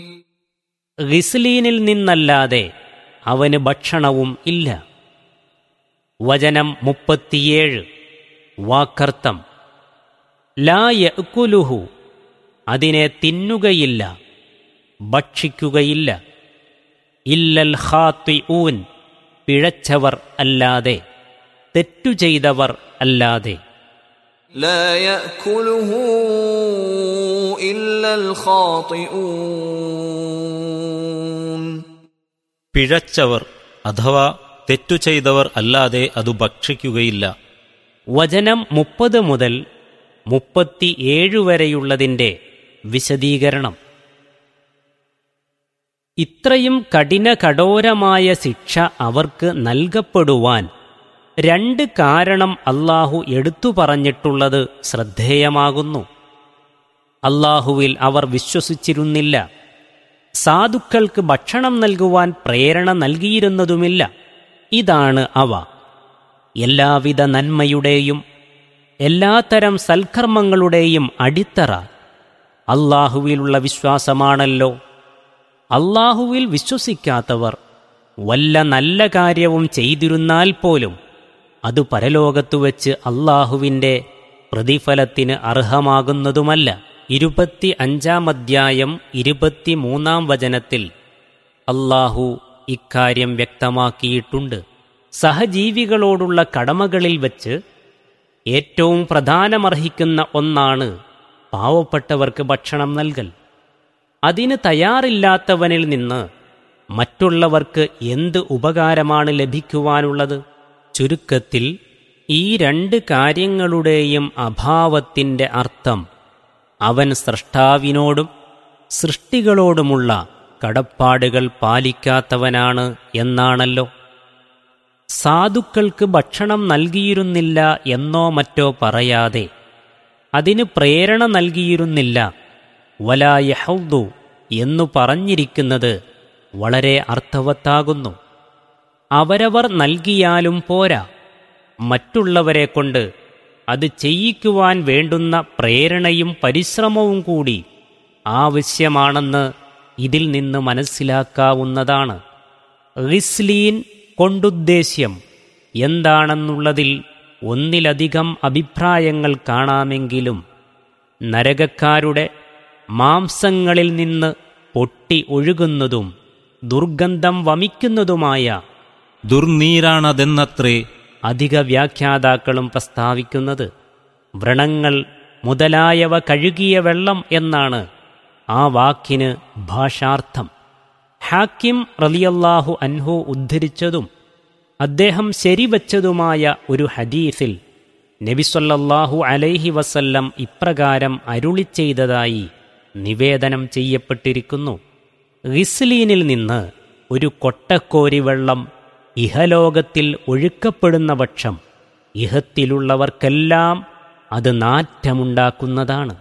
ഗിസ്ലീനിൽ നിന്നല്ലാതെ അവന് ഭക്ഷണവും ഇല്ല വചനം മുപ്പത്തിയേഴ് വാക്കർത്ഥം ലാ യഅ്കുലുഹു അതിനെ തിന്നുകയില്ല ഭക്ഷിക്കുകയില്ല ഇല്ലൽ ഖാത്തിഊൻ പിഴച്ചവർ അല്ലാതെ തെറ്റു ചെയ്തവർ അല്ലാതെ لا ياكله الا الخاطئون പിഴച്ചവർ അഥവാ തെറ്റു ചെയ്തവർ അല്ലാതെ അത് ഭക്ഷിക്കുകയില്ല വചനം മുപ്പത് മുതൽ മുപ്പത്തിയേഴ് വരെയുള്ളതിൻ്റെ വിശദീകരണം ഇത്രയും കഠിന കഠോരമായ ശിക്ഷ അവർക്ക് നൽകപ്പെടുവാൻ രണ്ട് കാരണം അല്ലാഹു എടുത്തു പറഞ്ഞിട്ടുള്ളത് ശ്രദ്ധേയമാകുന്നു അല്ലാഹുവിൽ അവർ വിശ്വസിച്ചിരുന്നില്ല സാധുക്കൾക്ക് ഭക്ഷണം നൽകുവാൻ പ്രേരണ നൽകിയിരുന്നതുമില്ല ഇതാണ് അവ എല്ലാവിധ നന്മയുടെയും എല്ലാത്തരം സൽക്കർമ്മങ്ങളുടെയും അടിത്തറ അള്ളാഹുവിലുള്ള വിശ്വാസമാണല്ലോ അള്ളാഹുവിൽ വിശ്വസിക്കാത്തവർ വല്ല നല്ല കാര്യവും ചെയ്തിരുന്നാൽ പോലും അത് പരലോകത്തു വച്ച് അള്ളാഹുവിൻ്റെ പ്രതിഫലത്തിന് അർഹമാകുന്നതുമല്ല ഇരുപത്തി അഞ്ചാം അധ്യായം ഇരുപത്തിമൂന്നാം വചനത്തിൽ അള്ളാഹു ഇക്കാര്യം വ്യക്തമാക്കിയിട്ടുണ്ട് സഹജീവികളോടുള്ള കടമകളിൽ വച്ച് ഏറ്റവും പ്രധാനമർഹിക്കുന്ന ഒന്നാണ് പാവപ്പെട്ടവർക്ക് ഭക്ഷണം നൽകൽ അതിന് തയ്യാറില്ലാത്തവനിൽ നിന്ന് മറ്റുള്ളവർക്ക് എന്ത് ഉപകാരമാണ് ലഭിക്കുവാനുള്ളത് ചുരുക്കത്തിൽ ഈ രണ്ട് കാര്യങ്ങളുടെയും അഭാവത്തിൻ്റെ അർത്ഥം അവൻ സ്രഷ്ടാവിനോടും സൃഷ്ടികളോടുമുള്ള കടപ്പാടുകൾ പാലിക്കാത്തവനാണ് എന്നാണല്ലോ സാധുക്കൾക്ക് ഭക്ഷണം നൽകിയിരുന്നില്ല എന്നോ മറ്റോ പറയാതെ അതിന് പ്രേരണ നൽകിയിരുന്നില്ല വലായഹൗദു എന്നു പറഞ്ഞിരിക്കുന്നത് വളരെ അർത്ഥവത്താകുന്നു അവരവർ നൽകിയാലും പോരാ മറ്റുള്ളവരെ കൊണ്ട് അത് ചെയ്യിക്കുവാൻ വേണ്ടുന്ന പ്രേരണയും പരിശ്രമവും കൂടി ആവശ്യമാണെന്ന് ഇതിൽ നിന്ന് മനസ്സിലാക്കാവുന്നതാണ് റിസ്ലീൻ കൊണ്ടുദ്ദേശ്യം എന്താണെന്നുള്ളതിൽ ഒന്നിലധികം അഭിപ്രായങ്ങൾ കാണാമെങ്കിലും നരകക്കാരുടെ മാംസങ്ങളിൽ നിന്ന് പൊട്ടി ഒഴുകുന്നതും ദുർഗന്ധം വമിക്കുന്നതുമായ ദുർനീരാണതെന്നത്രേ അധിക വ്യാഖ്യാതാക്കളും പ്രസ്താവിക്കുന്നത് വ്രണങ്ങൾ മുതലായവ കഴുകിയ വെള്ളം എന്നാണ് ആ വാക്കിന് ഭാഷാർത്ഥം ഹാക്കിം റലിയല്ലാഹു അൻഹു ഉദ്ധരിച്ചതും അദ്ദേഹം ശരിവച്ചതുമായ ഒരു ഹദീസിൽ നബിസൊല്ലാഹു അലൈഹി വസല്ലം ഇപ്രകാരം അരുളി ചെയ്തതായി നിവേദനം ചെയ്യപ്പെട്ടിരിക്കുന്നു റിസ്ലീനിൽ നിന്ന് ഒരു കൊട്ടക്കോരി വെള്ളം ഇഹലോകത്തിൽ ഒഴുക്കപ്പെടുന്ന പക്ഷം ഇഹത്തിലുള്ളവർക്കെല്ലാം അത് നാറ്റമുണ്ടാക്കുന്നതാണ്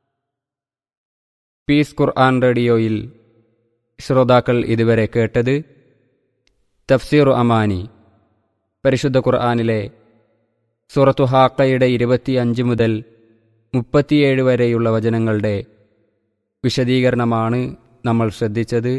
പീസ് ഖുർആൻ റേഡിയോയിൽ ശ്രോതാക്കൾ ഇതുവരെ കേട്ടത് തഫ്സീർ അമാനി പരിശുദ്ധ ഖുർആനിലെ സൂറത്തു ഹാക്കയുടെ ഇരുപത്തിയഞ്ച് മുതൽ മുപ്പത്തിയേഴ് വരെയുള്ള വചനങ്ങളുടെ വിശദീകരണമാണ് നമ്മൾ ശ്രദ്ധിച്ചത്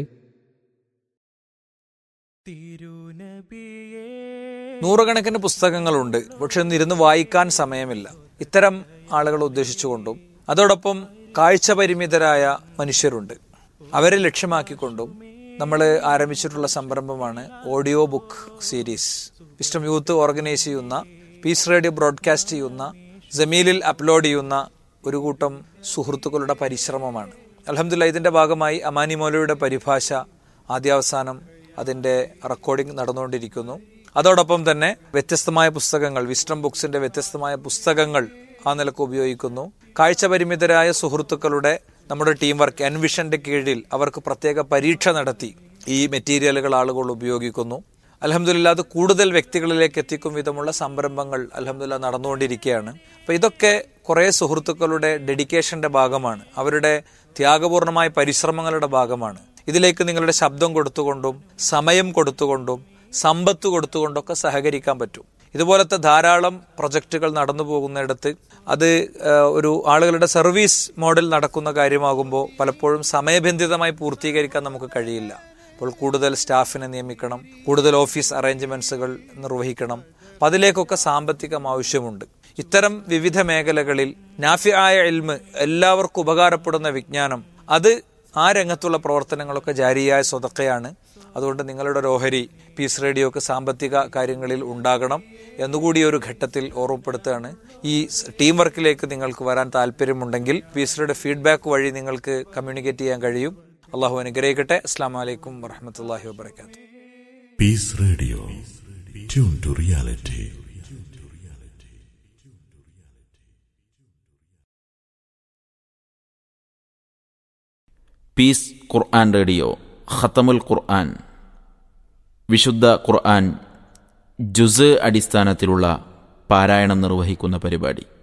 നൂറുകണക്കിന് പുസ്തകങ്ങളുണ്ട് പക്ഷെ ഒന്നും ഇരുന്ന് വായിക്കാൻ സമയമില്ല ഇത്തരം ആളുകളെ ഉദ്ദേശിച്ചുകൊണ്ടും അതോടൊപ്പം കാഴ്ച പരിമിതരായ മനുഷ്യരുണ്ട് അവരെ ലക്ഷ്യമാക്കിക്കൊണ്ടും നമ്മൾ ആരംഭിച്ചിട്ടുള്ള സംരംഭമാണ് audio book series wisdom youth organise ചെയ്യുന്ന പീസ് റേഡിയോ ബ്രോഡ്കാസ്റ്റ് ചെയ്യുന്ന ജമീലിൽ അപ്ലോഡ് ചെയ്യുന്ന ഒരു കൂട്ടം സുഹൃത്തുക്കളുടെ പരിശ്രമമാണ് അലഹമില്ല ഇതിന്റെ ഭാഗമായി അമാനി മൗലയുടെ പരിഭാഷ ആദ്യാവസാനം അതിന്റെ റെക്കോർഡിംഗ് നടന്നുകൊണ്ടിരിക്കുന്നു അതോടൊപ്പം തന്നെ വ്യത്യസ്തമായ പുസ്തകങ്ങൾ വിസ്റ്റം ബുക്സിന്റെ വ്യത്യസ്തമായ പുസ്തകങ്ങൾ ആ നിലക്ക് ഉപയോഗിക്കുന്നു കാഴ്ച പരിമിതരായ സുഹൃത്തുക്കളുടെ നമ്മുടെ ടീം വർക്ക് എൻവിഷന്റെ കീഴിൽ അവർക്ക് പ്രത്യേക പരീക്ഷ നടത്തി ഈ മെറ്റീരിയലുകൾ ആളുകൾ ഉപയോഗിക്കുന്നു അലഹമില്ല അത് കൂടുതൽ വ്യക്തികളിലേക്ക് എത്തിക്കും വിധമുള്ള സംരംഭങ്ങൾ അലഹമില്ല നടന്നുകൊണ്ടിരിക്കുകയാണ് അപ്പൊ ഇതൊക്കെ കുറെ സുഹൃത്തുക്കളുടെ ഡെഡിക്കേഷന്റെ ഭാഗമാണ് അവരുടെ ത്യാഗപൂർണമായ പരിശ്രമങ്ങളുടെ ഭാഗമാണ് ഇതിലേക്ക് നിങ്ങളുടെ ശബ്ദം കൊടുത്തുകൊണ്ടും സമയം കൊടുത്തുകൊണ്ടും സമ്പത്ത് കൊടുത്തുകൊണ്ടൊക്കെ സഹകരിക്കാൻ പറ്റും ഇതുപോലത്തെ ധാരാളം പ്രൊജക്റ്റുകൾ നടന്നു പോകുന്നിടത്ത് അത് ആ, ഒരു ആളുകളുടെ സർവീസ് മോഡൽ നടക്കുന്ന കാര്യമാകുമ്പോൾ പലപ്പോഴും സമയബന്ധിതമായി പൂർത്തീകരിക്കാൻ നമുക്ക് കഴിയില്ല അപ്പോൾ കൂടുതൽ സ്റ്റാഫിനെ നിയമിക്കണം കൂടുതൽ ഓഫീസ് അറേഞ്ച്മെന്റ്സുകൾ നിർവഹിക്കണം അപ്പം അതിലേക്കൊക്കെ സാമ്പത്തികം ആവശ്യമുണ്ട് ഇത്തരം വിവിധ മേഖലകളിൽ നാഫിയായ ഇൽമ് എല്ലാവർക്കും ഉപകാരപ്പെടുന്ന വിജ്ഞാനം അത് ആ രംഗത്തുള്ള പ്രവർത്തനങ്ങളൊക്കെ ജാരിയായ സ്വതക്കയാണ് അതുകൊണ്ട് നിങ്ങളുടെ ഒരു ഓഹരി പീസ് റേഡിയോക്ക് സാമ്പത്തിക കാര്യങ്ങളിൽ ഉണ്ടാകണം എന്നുകൂടി ഒരു ഘട്ടത്തിൽ ഓർമ്മപ്പെടുത്തുകയാണ് ഈ സ് ടീം വർക്കിലേക്ക് നിങ്ങൾക്ക് വരാൻ താല്പര്യമുണ്ടെങ്കിൽ പീസ് റേഡിയോ ഫീഡ്ബാക്ക് വഴി നിങ്ങൾക്ക് കമ്മ്യൂണിക്കേറ്റ് ചെയ്യാൻ കഴിയും അള്ളാഹു അനുഗ്രഹിക്കട്ടെ അസ്സാം വലൈക്കും വറഹമത്തല്ലാഹി വാബർക്കാത്തു Peace Radio. Tune to reality. Peace Quran radio ഖത്തമുൽ ഖുർആൻ വിശുദ്ധ ഖുർആൻ ജുസ് അടിസ്ഥാനത്തിലുള്ള പാരായണം നിർവഹിക്കുന്ന പരിപാടി